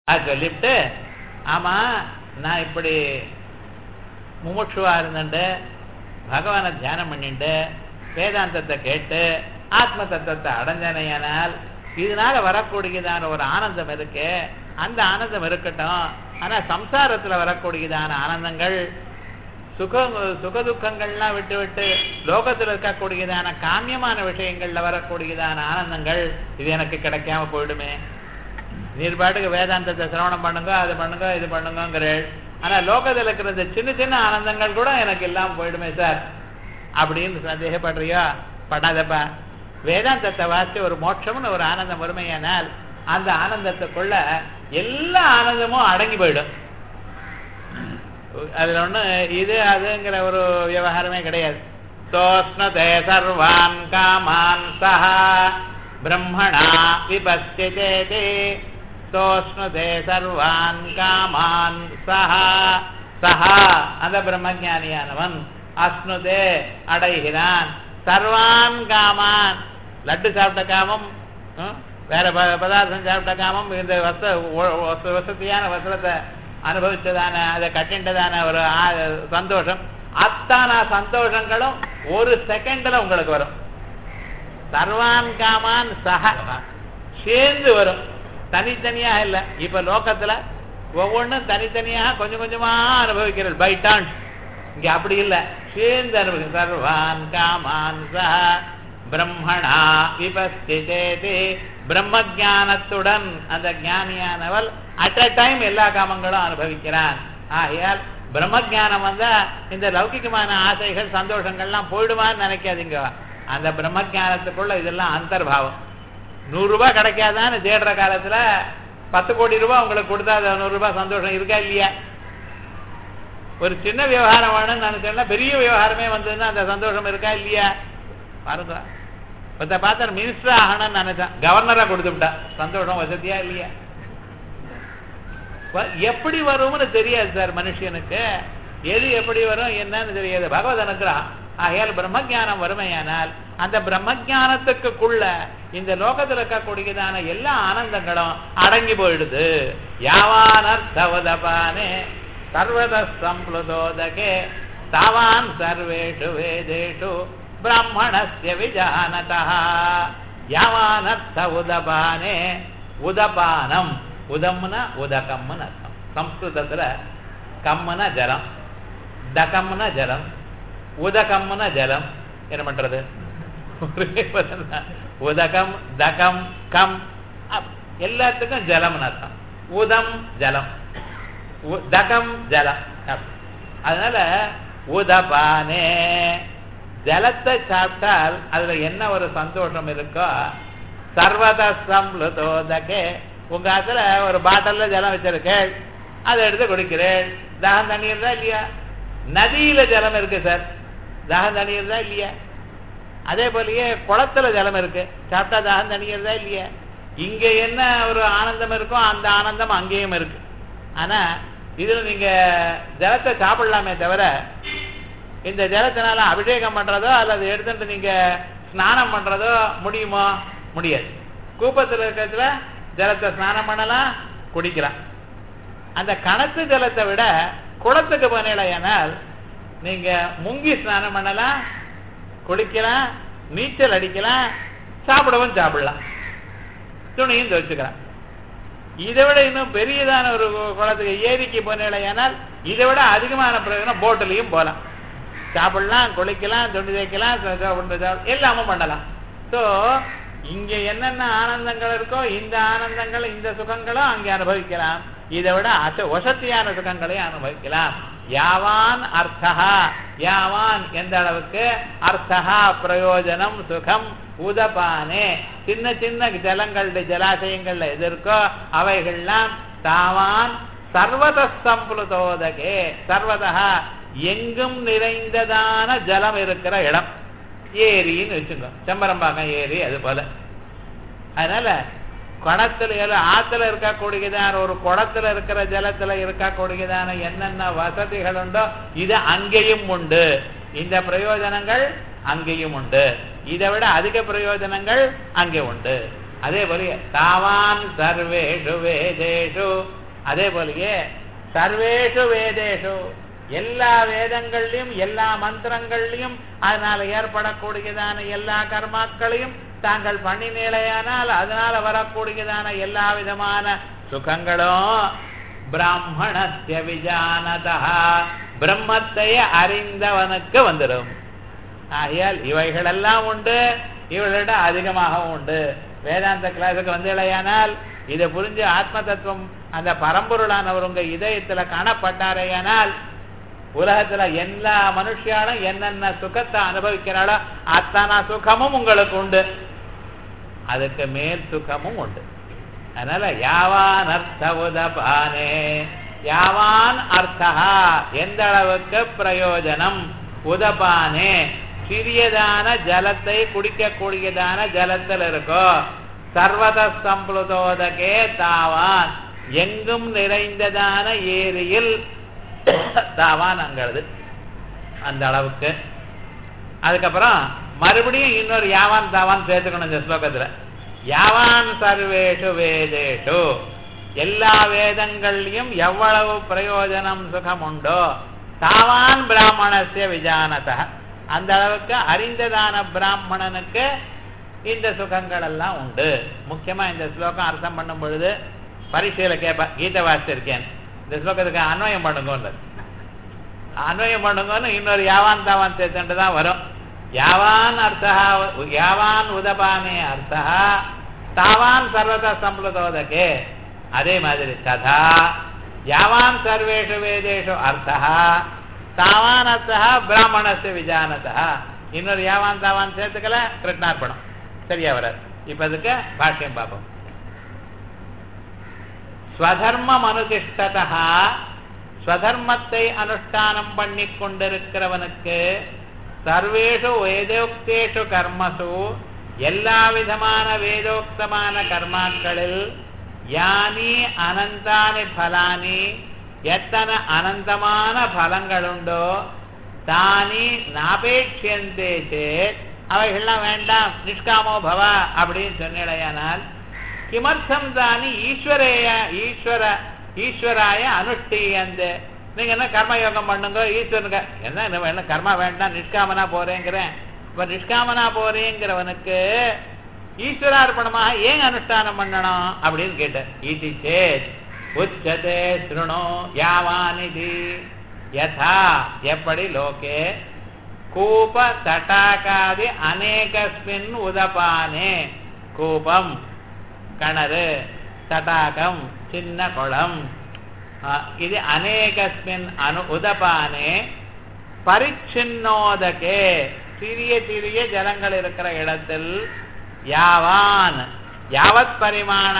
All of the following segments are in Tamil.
அது சொல்லிவிட்டு ஆமா நான் இப்படி முமுட்சுவா இருந்துட்டு பகவானை தியானம் பண்ணிட்டு வேதாந்தத்தை கேட்டு ஆத்ம தத்துவத்தை அடைஞ்சனையானால் இதனால வரக்கூடியதான ஒரு ஆனந்தம் இருக்கு அந்த ஆனந்தம் இருக்கட்டும் ஆனா சம்சாரத்துல வரக்கூடியதான ஆனந்தங்கள் சுக சுகதுக்கங்கள்லாம் விட்டு விட்டு லோகத்தில் இருக்கக்கூடியதான காமியமான விஷயங்கள்ல வரக்கூடியதான ஆனந்தங்கள் இது எனக்கு கிடைக்காம போயிடுமே நீர் பாட்டுக்கு வேதாந்தத்தை சிரவணம் பண்ணுங்க அது பண்ணுங்க இது பண்ணுங்கிறேள் ஆனா லோகத்தில் இருக்கிற இந்த சின்ன சின்ன ஆனந்தங்கள் கூட எனக்கு இல்லாம போயிடுமே சார் அப்படின்னு சந்தேகப்படுறியோ படாதப்பா வேதாந்தத்தை வாசி ஒரு மோட்சம்னு ஒரு ஆனந்தம் வறுமையானால் அந்த ஆனந்தத்துக்குள்ள எல்லா ஆனந்தமும் அடங்கி போயிடும் அதுல ஒண்ணு இது அதுங்கிற ஒரு விவகாரமே கிடையாது சோஷ்ணதே சர்வான் காமான் சஹா பிரம்மணா விபஸ்யதே சோஷ்ணதே சர்வான் காமான் சஹா சஹா அந்த பிரம்மஜானியானவன் அஸ்னுதே அடைகிறான் சர்வான் காமான் லட்டு சாப்பிட்ட காமம் வேற பதார்த்தம் சாப்பிட்ட காமம் இந்த வச வசதியான வசனத்தை அனுபவிச்சதான அதை கட்டின்றதான ஒரு சந்தோஷம் அத்தான சந்தோஷங்களும் ஒரு செகண்ட்ல உங்களுக்கு வரும் சர்வான் காமான் சக சேர்ந்து வரும் தனித்தனியா இல்ல இப்ப லோகத்துல ஒவ்வொன்றும் தனித்தனியாக கொஞ்சம் கொஞ்சமா அனுபவிக்கிறது பை டான்ஸ் இங்க அப்படி இல்ல சேர்ந்து அனுபவிக்க சர்வான் காமான் சஹ பிரம்மணா விபஸ்திதேதி பிரம்ம ஜானத்துடன் அந்த ஞானியானவள் அட் அ டைம் எல்லா காமங்களும் அனுபவிக்கிறான் ஆகையால் பிரம்ம ஜானம் வந்தா இந்த லௌகிகமான ஆசைகள் சந்தோஷங்கள்லாம் போயிடுமான்னு நினைக்காதீங்க அந்த பிரம்ம ஜானத்துக்குள்ள இதெல்லாம் அந்தர்பாவம் நூறு ரூபாய் கிடைக்காதான்னு தேடுற காலத்துல பத்து கோடி ரூபாய் உங்களுக்கு கொடுத்தா நூறு ரூபாய் சந்தோஷம் இருக்கா இல்லையா ஒரு சின்ன விவகாரம் வேணும்னு நினைச்சேன்னா பெரிய விவகாரமே வந்ததுன்னா அந்த சந்தோஷம் இருக்கா இல்லையா பாருங்க ஒருத்த பார்த்தா மினிஸ்டர் ஆகணும்னு நினைச்சான் கவர்னரா கொடுத்து விட்டா சந்தோஷம் வசதியா இல்லையா எப்படி வரும்னு தெரியாது சார் மனுஷனுக்கு எது எப்படி வரும் என்னன்னு தெரியாது பகவத் அனுகிரகம் ஆகையால் பிரம்மஜானம் வறுமையானால் அந்த பிரம்மஜானத்துக்குள்ள இந்த லோகத்தில் இருக்கக்கூடியதான எல்லா ஆனந்தங்களும் அடங்கி போயிடுது யாவானர்த்தவதபானே சர்வத சம்ப்ளுதோதகே தாவான் சர்வேஷு வேதேஷு பிராமணஸ்ய விஜானதா யாவானர்த்த உதபானே உதபானம் உதம்னா உதகம்னு அர்த்தம் சம்ஸ்கிருதத்துல கம்முன ஜலம் தகம்னா ஜலம் உதகம்னா ஜலம் என்ன பண்றது உதகம் தகம் கம் எல்லாத்துக்கும் ஜலம்னு அர்த்தம் உதம் ஜலம் தகம் ஜலம் அதனால உதபானே ஜலத்தை சாப்பிட்டால் அதுல என்ன ஒரு சந்தோஷம் இருக்கோ சர்வத சம்லுதோதகே உங்க அதுல ஒரு பாட்டில்ல ஜலம் வச்சிருக்கேன் அதை எடுத்து குடிக்கிறேன் தாகம் தண்ணி இருந்தா இல்லையா நதியில ஜலம் இருக்கு சார் தாகம் தண்ணி இருந்தா இல்லையா அதே போலயே குளத்துல ஜலம் இருக்கு சாப்பிட்டா தாகம் தண்ணி இருந்தா இல்லையா இங்க என்ன ஒரு ஆனந்தம் இருக்கோ அந்த ஆனந்தம் அங்கேயும் இருக்கு ஆனா இதுல நீங்க ஜலத்தை சாப்பிடலாமே தவிர இந்த ஜலத்தினால அபிஷேகம் பண்றதோ அல்லது எடுத்துட்டு நீங்க ஸ்நானம் பண்றதோ முடியுமோ முடியாது கூப்பத்தில் இருக்கிறதுல ஜலத்தை ஸ்நானம் பண்ணலாம் குடிக்கலாம் அந்த கணத்து ஜலத்தை விட குளத்துக்கு போனேனால் நீங்க முங்கி ஸ்நானம் பண்ணலாம் குளிக்கலாம் நீச்சல் அடிக்கலாம் சாப்பிடவும் சாப்பிடலாம் துணியும் துவைச்சுக்கலாம் இதை விட இன்னும் பெரியதான ஒரு குளத்துக்கு ஏரிக்கு போனேனால் இதை விட அதிகமான பிரயோஜனம் போட்டிலையும் போகலாம் சாப்பிடலாம் குளிக்கலாம் துணி தைக்கலாம் எல்லாமே பண்ணலாம் ஸோ இங்க என்னென்ன ஆனந்தங்கள் இருக்கோ இந்த ஆனந்தங்கள் இந்த சுகங்களும் அங்கே அனுபவிக்கலாம் இதை விட அச வசதியான சுகங்களையும் அனுபவிக்கலாம் யாவான் அர்த்தா யாவான் எந்த அளவுக்கு அர்த்தா பிரயோஜனம் சுகம் உதபானே சின்ன சின்ன ஜலங்களுடைய ஜலாசயங்கள்ல எது இருக்கோ அவைகள்லாம் தாவான் சர்வத சம்புதோதகே சர்வதா எங்கும் நிறைந்ததான ஜலம் இருக்கிற இடம் ஏரின்னு வச்சுங்க செம்பரம்பாக்கம் ஏரி அது போல அதனால குடத்துல ஆத்துல இருக்கக்கூடியதான ஒரு குடத்துல இருக்கிற ஜலத்துல இருக்கக்கூடியதான என்னென்ன வசதிகள் உண்டோ இது அங்கேயும் உண்டு இந்த பிரயோஜனங்கள் அங்கேயும் உண்டு இதை விட அதிக பிரயோஜனங்கள் அங்கே உண்டு அதே போலயே தாவான் சர்வேஷு வேதேஷு அதே போலயே சர்வேஷு வேதேஷு எல்லா வேதங்கள்லயும் எல்லா மந்திரங்கள்லயும் அதனால ஏற்படக்கூடியதான எல்லா கர்மாக்களையும் தாங்கள் பண்ணினேலையானால் அதனால வரக்கூடியதான எல்லா விதமான சுகங்களும் பிராமணஸ்ய விஜானதா பிரம்மத்தை அறிந்தவனுக்கு வந்துடும் ஆகையால் இவைகளெல்லாம் உண்டு இவர்களிட அதிகமாகவும் உண்டு வேதாந்த கிளாஸுக்கு வந்து இல்லையானால் இதை புரிஞ்சு ஆத்ம தத்துவம் அந்த பரம்பொருளானவர் உங்க இதயத்துல காணப்பட்டாரேயானால் உலகத்துல எல்லா மனுஷியாலும் என்னென்ன சுகத்தை அனுபவிக்கிறாளோ அத்தனை சுகமும் உங்களுக்கு உண்டு அதுக்கு மேல் சுகமும் உண்டு அதனால யாவான் அர்த்த உதபானே யாவான் அர்த்தா எந்த அளவுக்கு பிரயோஜனம் உதபானே சிறியதான ஜலத்தை குடிக்கக்கூடியதான ஜலத்தில் இருக்கோ சர்வத சம்பளுதோதகே தாவான் எங்கும் நிறைந்ததான ஏரியில் தாவான் அங்கிறது அந்த அளவுக்கு அதுக்கப்புறம் மறுபடியும் இன்னொரு யாவான் தாவான் சேர்த்துக்கணும் இந்த ஸ்லோகத்துல யாவான் சர்வேஷு வேதேஷு எல்லா வேதங்கள்லயும் எவ்வளவு பிரயோஜனம் சுகம் உண்டோ தாவான் பிராமணசிய விஜானத அந்த அளவுக்கு அறிந்ததான பிராமணனுக்கு இந்த சுகங்கள் எல்லாம் உண்டு முக்கியமா இந்த ஸ்லோகம் அர்த்தம் பண்ணும் பொழுது பரீட்சையில கேட்ப கீதை வாசிச்சிருக்கேன் இந்த ஸ்லோகத்துக்கு அன்வயம் பண்ணுங்க அன்வயம் பண்ணுங்கன்னு இன்னொரு யாவான் தாவான் சேர்த்துட்டு தான் வரும் யாவான் அர்த்தா யாவான் உதபானே அர்த்தா தாவான் சர்வத சம்பளதோதகே அதே மாதிரி ததா யாவான் சர்வேஷு வேதேஷு அர்த்தா தாவான் அர்த்தா பிராமணஸ்ய விஜானதா இன்னொரு யாவான் தாவான் சேர்த்துக்கல கிருஷ்ணார்ப்பணம் சரியா வராது இப்ப அதுக்கு பாஷ்யம் பார்ப்போம் ஸ்வதர்மம் அனுதிஷ்டதா ஸ்வதர்மத்தை அனுஷ்டானம் பண்ணி கொண்டிருக்கிறவனுக்கு சர்வேஷு வேதோக்தேஷு கர்மசு எல்லா விதமான வேதோக்தமான கர்மாக்களில் யானி அனந்தானி பலானி எத்தனை அனந்தமான பலங்களுண்டோ தானி நாபேட்சியந்தே சேத் அவைகள்லாம் வேண்டாம் நிஷ்காமோ பவ அப்படின்னு சொன்னேடையானால் கிமர்த்தம் தானி ஈஸ்வரேய ஈஸ்வர ஈஸ்வராய அனுஷ்டியந்து நீங்க என்ன கர்மயோகம் பண்ணுங்க ஈஸ்வரனுக்கு என்ன என்ன வேணும் கர்மா வேண்டாம் நிஷ்காமனா போறேங்கிறேன் இப்ப நிஷ்காமனா போறேங்கிறவனுக்கு ஈஸ்வரார்ப்பணமாக ஏன் அனுஷ்டானம் பண்ணணும் அப்படின்னு கேட்டேன் இது சேத் உச்சதே சுருணோ யாவானிதி யதா எப்படி லோகே கூப தட்டாகாதி அநேகஸ்மின் உதபானே கூபம் கிணறு தடாகம் சின்ன குளம் இது அநேகஸ்மின் அனு உதபானே பரிச்சின்னோதகே சிறிய சிறிய ஜலங்கள் இருக்கிற இடத்தில் யாவான் யாவத் பரிமாண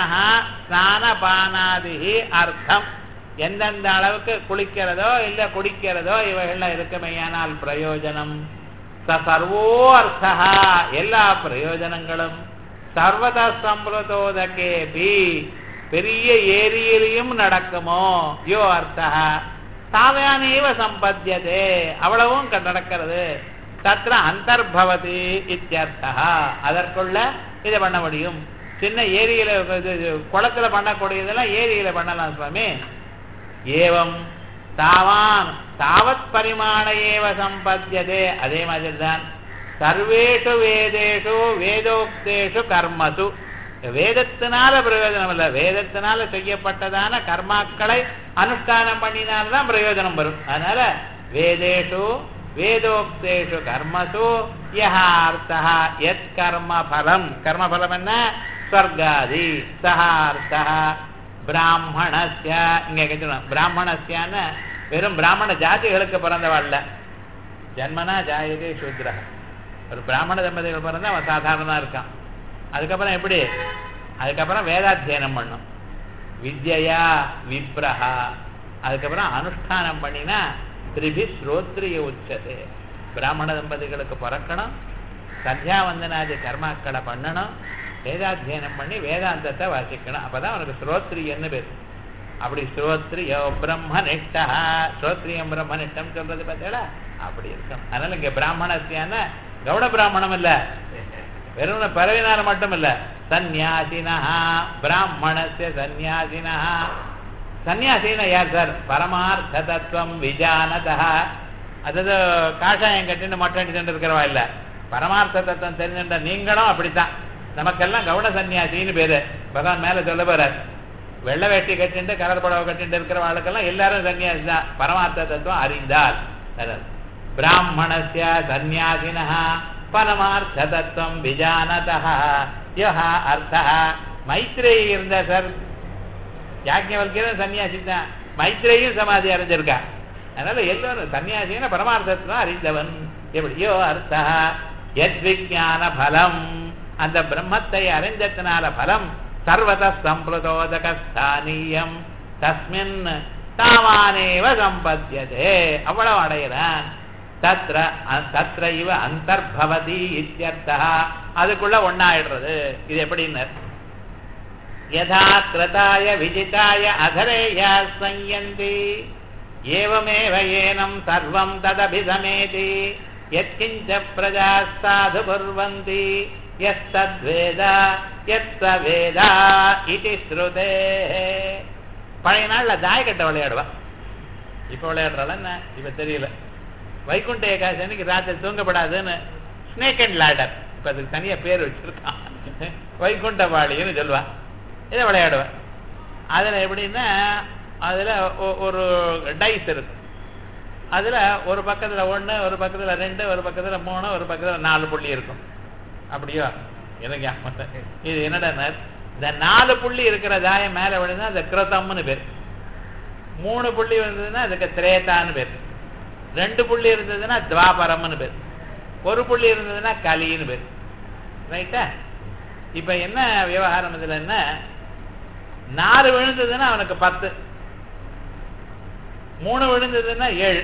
ஸ்நானபானாதி அர்த்தம் எந்தெந்த அளவுக்கு குளிக்கிறதோ இல்ல குடிக்கிறதோ இவைகள்லாம் இருக்குமையானால் பிரயோஜனம் ச சர்வோ அர்த்தா எல்லா பிரயோஜனங்களும் சர்வத சம்பிரதோதகேபி பெரிய ஏரியிலையும் நடக்குமோ யோ அர்த்தா தாவானேவ சம்பத்தியதே அவ்வளவும் நடக்கிறது தத்திர அந்தர்பவதி இத்தியர்த்தா அதற்குள்ள இதை பண்ண முடியும் சின்ன ஏரியில குளத்துல பண்ணக்கூடியதெல்லாம் ஏரியில பண்ணலாம் சுவாமி ஏவம் தாவான் தாவத் பரிமாண ஏவ சம்பத்தியதே அதே மாதிரி தான் சர்வேஷு வேதேஷு வேதோக்தேஷு கர்மசு வேதத்தினால பிரயோஜனம் இல்ல வேதத்தினால செய்யப்பட்டதான கர்மாக்களை அனுஷ்டானம் பண்ணினால்தான் பிரயோஜனம் வரும் அதனால வேதேஷு வேதோக்தேஷு கர்மசு யஹார்த்தா எத் கர்ம பலம் கர்ம பலம் என்ன ஸ்வர்காதி சஹார்த்தா பிராமணஸ்ய இங்க கேட்கணும் பிராமணஸ்யான்னு வெறும் பிராமண ஜாதிகளுக்கு பிறந்தவாழ்ல ஜன்மனா ஜாயதே சூத்ரா ஒரு பிராமண தம்பதிகள் பிறந்தா அவன் சாதாரணமா இருக்கான் அதுக்கப்புறம் எப்படி அதுக்கப்புறம் வேதாத்தியனம் பண்ணும் வித்யா விப்ரஹா அதுக்கப்புறம் அனுஷ்டானம் பண்ணினா திரிபி ஸ்ரோத்ரிய உச்சது பிராமண தம்பதிகளுக்கு பிறக்கணும் சந்தியாவந்தனாதி கர்மாக்களை பண்ணணும் வேதாத்தியனம் பண்ணி வேதாந்தத்தை வாசிக்கணும் அப்பதான் அவனுக்கு ஸ்ரோத்ரியன்னு பேர் அப்படி ஸ்ரோத்ரியோ பிரம்மனிஷ்டா ஸ்ரோத்ரியம் பிரம்மனிஷ்டம் சொல்றது பார்த்தீங்களா அப்படி இருக்கும் அதனால இங்க பிராமணத்தியான கௌட பிராமணம் இல்ல வெறும் பறவைனால மட்டும் இல்ல சந்நியாசினா பிராமணஸ்ய சந்நியாசினா சன்னியாசின்னா யார் சார் பரமார்த்த தத்துவம் விஜானதா அதாவது காஷாயம் கட்டின்னு மொட்டை அடிச்சுட்டு இருக்கிறவா இல்ல பரமார்த்த தத்துவம் தெரிஞ்சுட்ட நீங்களும் அப்படித்தான் நமக்கெல்லாம் கவுன சன்னியாசின்னு பேரு பகவான் மேல சொல்ல போறார் வெள்ளை வேட்டி கட்டிட்டு கலர் புடவை கட்டிட்டு இருக்கிற வாழ்க்கெல்லாம் எல்லாரும் சன்னியாசி தான் பரமார்த்த தத்துவம் அறிந்தால் அதாவது பிராமணஸ்ய சந்நியாசினா பரமார்த்த தத்துவம் விஜானதா யோஹா அர்த்தா மைத்ரேயி இருந்த சார் யாஜ்ஞவல்கியரும் சன்னியாசி தான் மைத்ரேயும் சமாதி அடைஞ்சிருக்கா அதனால எல்லாரும் சன்னியாசின பரமார்த்தத்தான் அறிந்தவன் எப்படியோ அர்த்தா எத் விஜான பலம் அந்த பிரம்மத்தை அறிஞ்சத்தினால பலம் சர்வத சம்பிரதோதக ஸ்தானியம் தஸ்மின் தாமானேவ சம்பத்தியதே அவ்வளவு அடையிறான் தத்ர தத்ர இவ அந்தர்பவதி இத்தியர்த்தா அதுக்குள்ள ஒன்னாயிடுறது இது எப்படின்னு யதா கிருதாய விஜிதாய அதரேயா சஞ்சந்தி ஏவமேவ ஏனம் சர்வம் ததபிசமேதி யத்கிஞ்ச பிரஜா சாது குர்வந்தி எஸ்தத்வேத எத்த வேதா இது ஸ்ருதே பழைய நாள்ல தாயக்கட்டை விளையாடுவா இப்ப விளையாடுறாள் என்ன இப்ப தெரியல வைகுண்ட ஏகாதசி அன்னைக்கு ராத்திரி தூங்கப்படாதுன்னு ஸ்னேக் அண்ட் லேடர் இப்ப அதுக்கு தனியா பேர் வச்சிருக்கான் வைகுண்டவாளின்னு சொல்லுவான் இதை விளையாடுவேன் அதுல எப்படின்னா அதுல ஒ- ஒரு டைஸ் இருக்கு அதுல ஒரு பக்கத்துல ஒண்ணு ஒரு பக்கத்துல ரெண்டு ஒரு பக்கத்துல மூணு ஒரு பக்கத்துல நாலு புள்ளி இருக்கும் அப்படியோ எனக்கு ஞாபகம் இல்லை. இது என்னடா இந்த நாலு புள்ளி இருக்கிற தாயம் மேல விழுந்தா அது கிருதம்னு பேர் மூணு புள்ளி இருந்ததுன்னா அதுக்கு திரேதான்னு பேர் ரெண்டு புள்ளி இருந்ததுன்னா துவாபரம்னு பேர் ஒரு புள்ளி இருந்ததுன்னா கலின்னு பேர் ரைட்டா இப்ப என்ன விவகாரம் இதுல என்ன நாலு விழுந்ததுன்னா அவனுக்கு பத்து மூணு விழுந்ததுன்னா ஏழு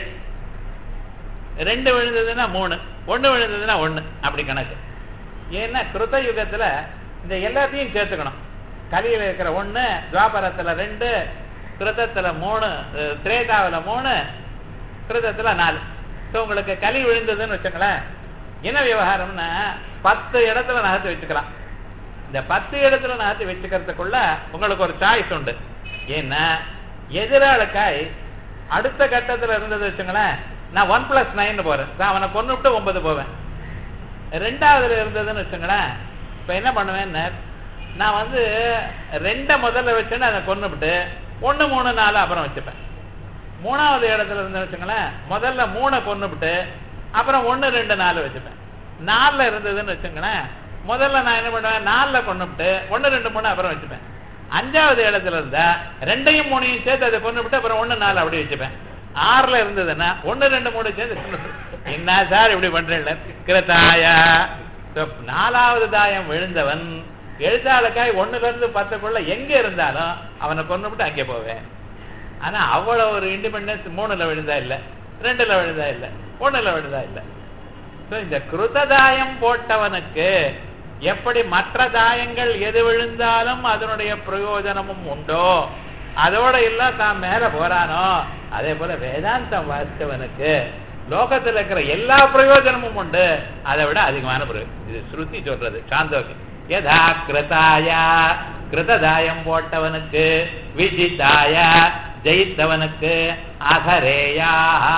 ரெண்டு விழுந்ததுன்னா மூணு ஒண்ணு விழுந்ததுன்னா ஒண்ணு அப்படி கணக்கு ஏன்னா கிருத யுகத்துல இந்த எல்லாத்தையும் சேர்த்துக்கணும் கலியில இருக்கிற ஒண்ணு துவாபரத்துல ரெண்டு கிருதத்துல மூணு அஹ், திரேதாவுல மூணு கிருதத்துல நாலு ஸோ உங்களுக்கு கலி விழுந்ததுன்னு வச்சுங்களேன் என்ன விவகாரம்னா பத்து இடத்துல நகர்த்தி வச்சுக்கலாம் இந்த பத்து இடத்துல நகர்த்தி வச்சுக்கிறதுக்குள்ள உங்களுக்கு ஒரு சாய்ஸ் உண்டு ஏன்னா எதிராளுக்காய் அடுத்த கட்டத்துல இருந்தது வச்சுங்களேன் நான் ஒன் பிளஸ் நைன் போறேன் நான் அவனை கொண்டு விட்டு ஒன்பது போவேன் ரெண்டாவதுல இருந்ததுன்னு வச்சுங்களேன் இப்ப என்ன பண்ணுவேன்னு நான் வந்து ரெண்டை முதல்ல வச்சுன்னு அதை கொண்டு விட்டு ஒண்ணு மூணு நாலு அப்புறம் வச்சுப்பேன் மூணாவது இடத்துல இருந்து வச்சுங்களேன் முதல்ல மூணை கொண்டு விட்டு அப்புறம் ஒண்ணு ரெண்டு நாலு வச்சுப்பேன் நாலுல இருந்ததுன்னு வச்சுங்களேன் முதல்ல நான் என்ன பண்ணுவேன் நாலுல கொண்டு விட்டு ஒண்ணு ரெண்டு மூணு அப்புறம் வச்சுப்பேன் அஞ்சாவது இடத்துல இருந்தா ரெண்டையும் மூணையும் சேர்த்து அதை கொண்டு விட்டு அப்புறம் ஒண்ணு நாலு அப்படி வச்சுப்பேன் ஆறுல இருந்ததுன்னா ஒண்ணு ரெண்டு மூணு சேர்த்து கொண்டு விட்டு. என்ன சார் இப்படி பண்றேன் கிருதாயா So, நாலாவது தாயம் விழுந்தவன் எழுத்தாளுக்காய் ஒண்ணுல இருந்து பத்துக்குள்ள எங்க இருந்தாலும் அவனை கொண்டு விட்டு அங்கே போவேன் ஆனா அவ்வளவு ஒரு இண்டிபெண்டன்ஸ் மூணுல விழுந்தா இல்ல ரெண்டுல விழுந்தா இல்ல ஒண்ணுல விழுந்தா இல்ல So, இந்த கிருததாயம் போட்டவனுக்கு எப்படி மற்ற தாயங்கள் எது விழுந்தாலும் அதனுடைய பிரயோஜனமும் உண்டோ அதோட இல்ல தான் மேல போறானோ அதே போல வேதாந்தம் வாசித்தவனுக்கு லோகத்துல இருக்கிற எல்லா பிரயோஜனமும் உண்டு அதை விட அதிகமான பிரயோஜனம் இது ஸ்ருதி சொல்றது சாந்தோகி யதா கிருதாயா கிருததாயம் போட்டவனுக்கு விஜிதாய ஜெயித்தவனுக்கு அகரேயா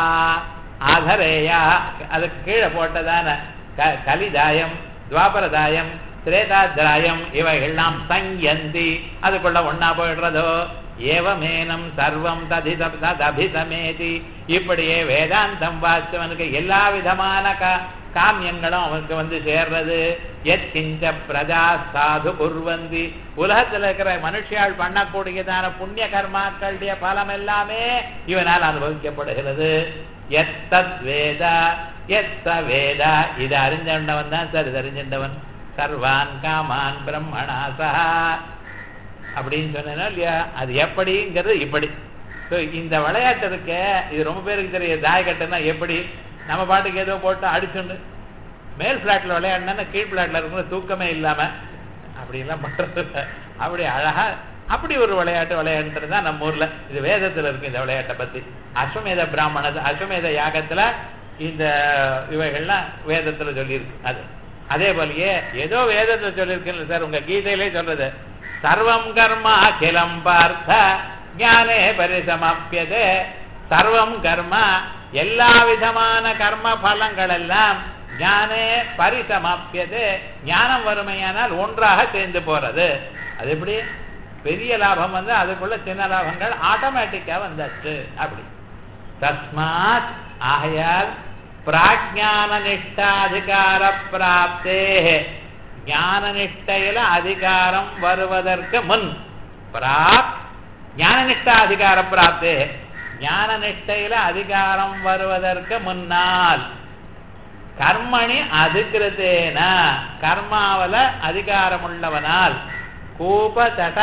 அகரேயா அதுக்கு கீழே போட்டதான க- கலிதாயம் துவாபரதாயம் திரேதாத்திராயம் இவைகள்லாம் சங்கந்தி அதுக்குள்ள ஒண்ணா போயிடுறதோ ஏவமேனம் சர்வம் ததித தபிசமேதி இப்படியே வேதாந்தம் வாசித்தவனுக்கு எல்லா விதமான கா காமியங்களும் அவனுக்கு வந்து சேர்றது எத்கிஞ்ச பிரஜா சாது குர்வந்தி உலகத்துல இருக்கிற மனுஷியால் பண்ணக்கூடியதான புண்ணிய கர்மாக்களுடைய பலம் எல்லாமே இவனால் அனுபவிக்கப்படுகிறது எத்தத் வேதா எத்த வேதா இது அறிஞ்சவன் தான் சார் இது அறிஞ்சின்றவன் சர்வான் காமான் பிரம்மணாசா அப்படின்னு சொன்னேன்னா இல்லையா அது எப்படிங்கிறது இப்படி ஸோ இந்த விளையாட்டு இருக்க இது ரொம்ப பேருக்கு தெரியும் தாயக்கட்டுன்னா எப்படி நம்ம பாட்டுக்கு ஏதோ போட்டு அடிச்சுண்டு மேல் பிளாட்ல விளையாடினா கீழ் பிளாட்ல இருக்கிற தூக்கமே இல்லாம அப்படி எல்லாம் பண்றது இல்ல. அப்படி அழகா அப்படி ஒரு விளையாட்டு விளையாடுறது தான் நம்ம ஊர்ல இது வேதத்துல இருக்கு இந்த விளையாட்டை பத்தி அஸ்வமேத பிராமண அஸ்வமேத யாகத்துல இந்த இவைகள்லாம் வேதத்துல சொல்லியிருக்கு அது அதே போலயே ஏதோ வேதத்தை சொல்லியிருக்கேன் சார் உங்க கீதையிலே சொல்றது சர்வம் கர்மா அகிலம் பார்த்த ஞானே பரிசமாப்பியதே சர்வம் கர்மா எல்லா விதமான கர்ம பலங்கள் எல்லாம் ஞானே பரிசமாப்பியது ஞானம் வறுமையானால் ஒன்றாக சேர்ந்து போறது அது எப்படி பெரிய லாபம் வந்து அதுக்குள்ள சின்ன லாபங்கள் ஆட்டோமேட்டிக்கா வந்தாச்சு அப்படி தஸ்மாத் ஆகையால் பிராஜ்ஞான நிஷ்டாதிகார பிராப்தே ஞான நிஷ்டையில அதிகாரம் வருவதற்கு முன் பிராப் ஞான நிஷ்டாதிகார பிராப்தே ஞான நிஷ்டையில அதிகாரம் வருவதற்கு முன்னால் கர்மணி அதிகிருத்தேன கர்மாவல அதிகாரமுள்ளவனால் கூப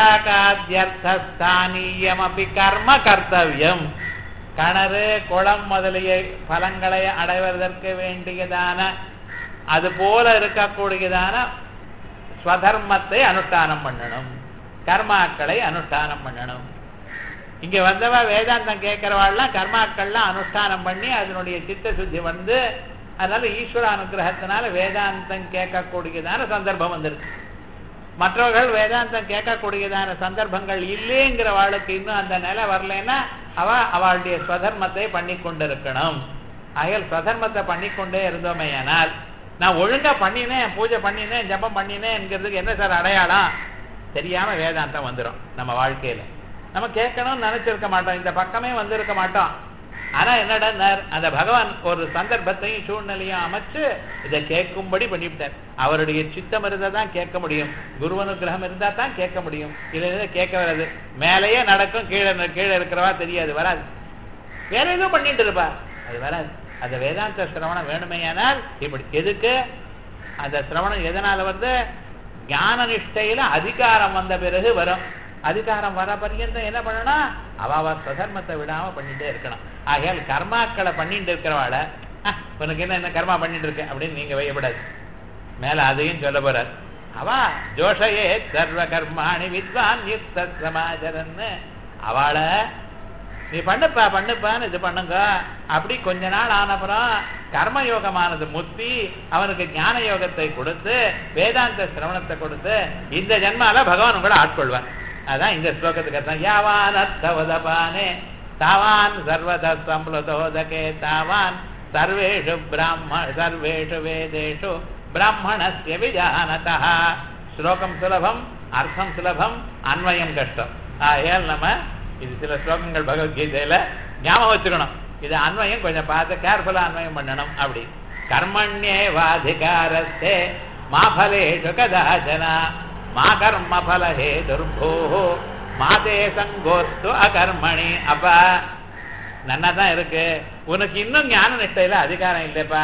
தடாகாத்தியர்த்தானியம் அப்படி கர்ம கர்த்தவியம் கிணறு குளம் முதலிய பலங்களை அடைவதற்கு வேண்டியதான அது போல இருக்கக்கூடியதான ஸ்வதர்மத்தை அனுஷ்டானம் பண்ணணும் கர்மாக்களை அனுஷ்டானம் பண்ணணும் இங்க வந்தவ வேதாந்தம் கேட்கிறவாள்லாம் கர்மாக்கள்லாம் அனுஷ்டானம் பண்ணி அதனுடைய சித்த சுத்தி வந்து அதனால ஈஸ்வர அனுகிரகத்தினால வேதாந்தம் கேட்கக்கூடியதான சந்தர்ப்பம் வந்துருக்கு மற்றவர்கள் வேதாந்தம் கேட்கக்கூடியதான சந்தர்ப்பங்கள் இல்லைங்கிற வாளுக்கு இன்னும் அந்த நிலை வரலன்னா அவ அவளுடைய ஸ்வதர்மத்தை பண்ணி கொண்டிருக்கணும் ஆகையால் ஸ்வதர்மத்தை பண்ணிக்கொண்டே இருந்தோமே ஆனால் நான் ஒழுங்கா பண்ணினேன் பூஜை பண்ணினேன் ஜபம் பண்ணினேன் என்கிறதுக்கு என்ன சார் அடையாளம் தெரியாம வேதாந்தம் வந்துடும் நம்ம வாழ்க்கையில நம்ம கேட்கணும்னு நினைச்சிருக்க மாட்டோம் இந்த பக்கமே வந்திருக்க மாட்டோம் ஆனா என்னடா அந்த பகவான் ஒரு சந்தர்ப்பத்தையும் சூழ்நிலையும் அமைச்சு இதை கேட்கும்படி பண்ணிவிட்டார் அவருடைய சித்தம் இருந்தா தான் கேட்க முடியும் குருவனுகிரகம் இருந்தா தான் கேட்க முடியும் இதுல கேட்க வராது மேலேயே நடக்கும் கீழே கீழே இருக்கிறவா தெரியாது வராது வேற எதுவும் பண்ணிட்டு இருப்பா அது வராது அந்த வேதாந்த சிரவணம் வேணுமேயானால் இப்படி எதுக்கு அந்த சிரவணம் எதனால வந்து ஞான நிஷ்டையில அதிகாரம் வந்த பிறகு வரும் அதிகாரம் வர பர்யந்தம் என்ன பண்ணணும் அவ சதர்மத்தை விடாம பண்ணிட்டே இருக்கணும் ஆகையால் கர்மாக்களை பண்ணிட்டு இருக்கிறவாள உனக்கு என்ன என்ன கர்மா பண்ணிட்டு இருக்க அப்படின்னு நீங்க வையப்படாது மேல அதையும் சொல்ல போறார் அவா ஜோஷயே சர்வ கர்மாணி வித்வான் யுக்த சமாஜரன்னு அவளை நீ பண்ணுப்பா பண்ணுப்பான்னு இது பண்ணுங்க அப்படி கொஞ்ச நாள் ஆனப்புறம் கர்மயோகமானது முத்தி அவனுக்கு ஞான யோகத்தை கொடுத்து வேதாந்த சிரவணத்தை கொடுத்து இந்த ஜென்மால பகவான் உங்களை ஆட்கொள்வார் அதான் இந்த ஸ்லோகத்துக்கு அர்த்தம் யாவான் அர்த்தவதபானே தாவான் சர்வத சம்பளதோதகே தாவான் சர்வேஷு பிராம சர்வேஷு வேதேஷு பிராமணஸ்ய விஜானதா ஸ்லோகம் சுலபம் அர்த்தம் சுலபம் அன்வயம் கஷ்டம் ஆகையால் நம்ம இது சில ஸ்லோகங்கள் பகவத்கீதையில ஞாபகம் வச்சுக்கணும் இது அன்வயம் கொஞ்சம் பார்த்து கேர்ஃபுல்லா அன்வயம் பண்ணணும் அப்படி கர்மண்யே வாதிகாரஸ்தே மாஃபலேஷு கதாச்சனா மா கர்ம பலஹே துர்போ மாதே சங்கோஸ்து அகர்மணி அப்பா நன்னா தான் இருக்கு உனக்கு இன்னும் ஞான நிஷ்டையில அதிகாரம் இல்லைப்பா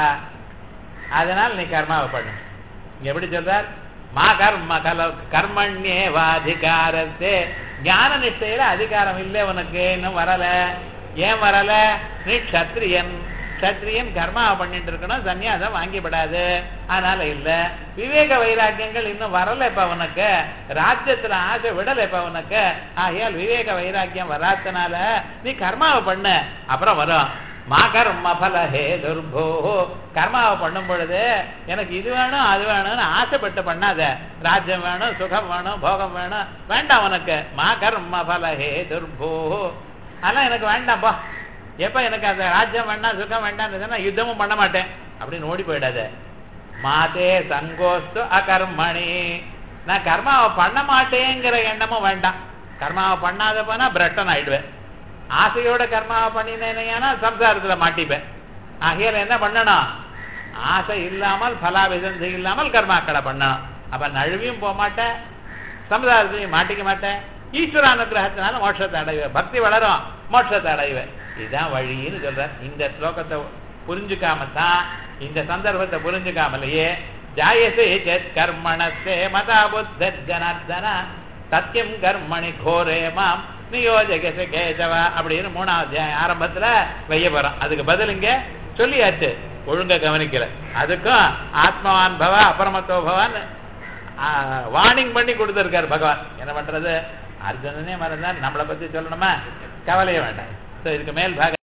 அதனால நீ கர்மாவை பண்ணு இங்க எப்படி சொல்றார் மா கர்ம கல கர்மண்யே வாதிகாரத்தே ஞான நிஷ்டையில அதிகாரம் இல்லை உனக்கு இன்னும் வரல ஏன் வரல நீ க்ஷத்ரியன் க்ஷத்ரியன் கர்மாவை பண்ணிட்டு இருக்கணும் சன்னியாசம் வாங்கிவிடாது அதனால இல்ல விவேக வைராக்கியங்கள் இன்னும் வரல இப்ப உனக்கு ராஜ்யத்துல ஆசை விடல இப்ப உனக்கு ஆகையால் விவேக வைராக்கியம் வராதனால நீ கர்மாவை பண்ணு அப்புறம் வரும் மா கர்ம பலஹே துர்போ கர்மாவை பண்ணும் பொழுது எனக்கு இது வேணும் அது வேணும்னு ஆசைப்பட்டு பண்ணாத ராஜ்யம் வேணும் சுகம் வேணும் போகம் வேணும் வேண்டாம் உனக்கு மா கர்ம பலஹே துர்போ அதெல்லாம் எனக்கு வேண்டாம்ப்பா எப்ப எனக்கு அந்த ராஜ்யம் வேண்டாம் சுகம் வேண்டாம் யுத்தமும் பண்ண மாட்டேன் அப்படின்னு ஓடி போயிடாத மாதே சங்கோஸ்து அகர்மணி நான் கர்மாவை பண்ண மாட்டேங்கிற எண்ணமும் வேண்டாம் கர்மாவை பண்ணாத போனா பிரட்டன் ஆயிடுவேன் ஆசையோட கர்மாவை பண்ணினேன்னா சம்சாரத்துல மாட்டிப்பேன் ஆகையால என்ன பண்ணணும் ஆசை இல்லாமல் பலாவிதந்தி இல்லாமல் கர்மாக்களை பண்ணணும் அப்ப நழுவியும் போக மாட்டேன் சமுதாயத்தையும் மாட்டிக்க மாட்டேன் ஈஸ்வர அனுகிரகத்தினால மோட்சத்தை அடைவேன் பக்தி வளரும் மோட்சத்தை அடைவேன் இதுதான் வழின்னு சொல்ற இந்த ஸ்லோகத்தை புரிஞ்சுக்காம தான் இந்த சந்தர்ப்பத்தை புரிஞ்சுக்காமலேயே ஜாயசே சேத் கர்மணசே மதா புத்த ஜனார்தன சத்தியம் கர்மணி கோரே மாம் நியோஜகச கேசவ அப்படின்னு மூணாவது அத்தியாயம் ஆரம்பத்துல வைய போறோம் அதுக்கு பதில் இங்க சொல்லியாச்சு ஒழுங்க கவனிக்கல அதுக்கும் ஆத்மவான் பவ அபரமத்தோ பவான் வார்னிங் பண்ணி கொடுத்திருக்காரு பகவான் என்ன பண்றது அர்ஜுனனே மறந்தார் நம்மளை பத்தி சொல்லணுமா கவலையே வேண்டாம் இதுக்கு மேல் பாக